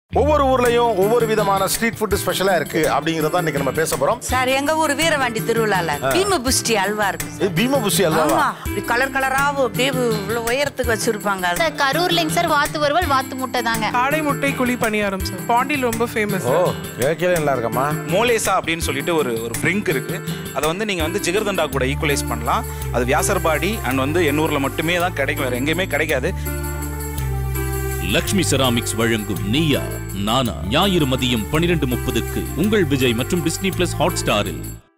ஒவ்வொரு ஊர்லயும் ஒவ்வொரு விதமான ஸ்ட்ரீட் ஃபுட் ஸ்பெஷலா இருக்கு அப்படிங்கறத இன்னைக்கு நம்ம பேச போறோம் சார் எங்க ஊர் வீரவாண்டி திருவிழால பீம புஷ்டி அல்வா இருக்கு இது பீமபுஷி அல்வாவா ஆமா இப்படி கலர் கலராவும் அப்படியே இவ்வளவு உயரத்துக்கு வச்சிருப்பாங்க அது. சார் கரூர்லைங்க சார் வாத்து வறுவல் வாத்து முட்டை தாங்க காடை முட்டை குழி பணியாரம் சார் பாண்டியில் ரொம்ப ஃபேமஸ் ஓ கேட்கவே நல்லா இருக்கம்மா மோலேசா அப்படின்னு சொல்லிட்டு ஒரு ஒரு ட்ரிங்க் இருக்கு அதை வந்து நீங்க வந்து ஜிகர்தண்டா கூட ஈக்குவலைஸ் பண்ணலாம் அது வியாசர்பாடி அண்ட் வந்து எண்ணூர்ல மட்டுமே தான் கிடைக்கும் வேற எங்கேயுமே கிடைக்காது லக்ஷ்மி செராமிக்ஸ் வழங்கும் நீயா நானா ஞாயிறு மதியம் பனிரெண்டு முப்பதுக்கு உங்கள் விஜய் மற்றும் டிஸ்னி பிளஸ் ஹாட் ஸ்டாரில்